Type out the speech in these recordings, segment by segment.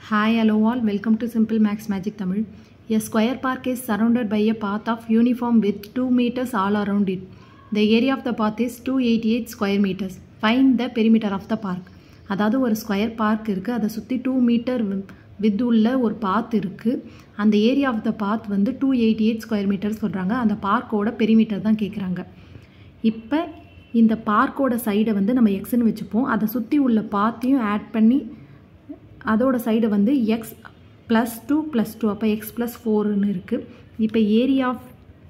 Hi, hello all. Welcome to Simple Max Magic Tamil. A square park is surrounded by a path of uniform width 2 meters all around it. The area of the path is 288 square meters. Find the perimeter of the park. அதாவது ஒரு square park இருக்குது அதை சுற்றி two metre with உள்ள ஒரு பாத் இருக்குது அந்த area of the path வந்து two eighty eight square metre சொல்கிறாங்க அந்த பார்க்கோட பெரிமீட்டர் தான் கேட்குறாங்க இப்போ இந்த பார்க்கோட சைடை வந்து நம்ம எக்ஸ்ன்னு வச்சுப்போம் அதை சுற்றி உள்ள பாத்தையும் ஆட் பண்ணி அதோட சைடு வந்து X plus two plus two அப்போ எக்ஸ் ப்ளஸ் ஃபோர்னு இருக்குது இப்போ ஏரியா ஆஃப்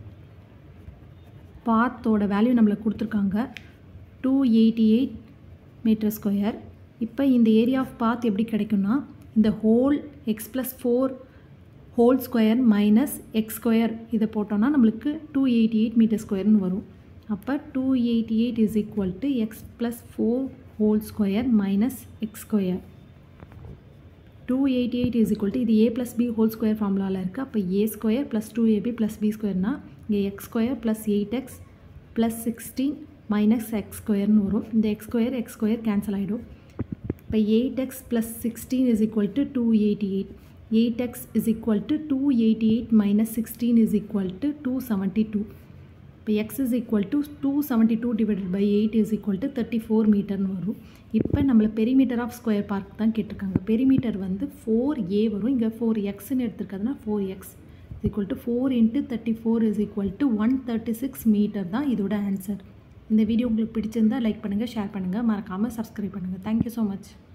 பாத்தோட வேல்யூ நம்மளுக்கு கொடுத்துருக்காங்க two eighty eight metre square இப்போ இந்த ஏரியா ஆஃப் பாத் எப்படி கிடைக்கும்னா இந்த whole X plus four whole square minus X square இதை போட்டோம்னா நம்மளுக்கு டூ எயிட்டி எயிட் மீட்டர் ஸ்கொயர்னு வரும் அப்போ two eighty eight is equal to X plus four whole square minus X square two eighty eight is equal to இது A plus B whole square ஃபார்முலாவில் இருக்குது அப்போ A square plus two AB plus B ஸ்கொயர்னா இங்கே X square plus eight X plus sixteen minus X ஸ்கொயர்னு வரும் இந்த X square X square cancel ஆகிடும் இப்போ eight X plus sixteen is equal to two eighty eight eight X is equal to two eighty eight minus sixteen is equal to two seventy two இப்போ X is equal to two seventy two divided by eight is equal to thirty four மீட்டர்னு வரும் இப்போ நம்மளை perimeter of square park தான் கேட்டிருக்காங்க perimeter வந்து four ஏ வரும் இங்கே ஃபோர் எக்ஸ்ன்னு எடுத்துருக்கிறதுனா four X is equal to four into thirty four is equal to one thirty six metre தான் இதோட ஆன்சர் இந்த வீடியோ உங்களுக்கு பிடிச்சிருந்தால் லைக் பண்ணுங்கள் ஷேர் பண்ணுங்கள் மறக்காமல் சப்ஸ்கிரைப் பண்ணுங்கள் தேங்க்யூ ஸோ மச்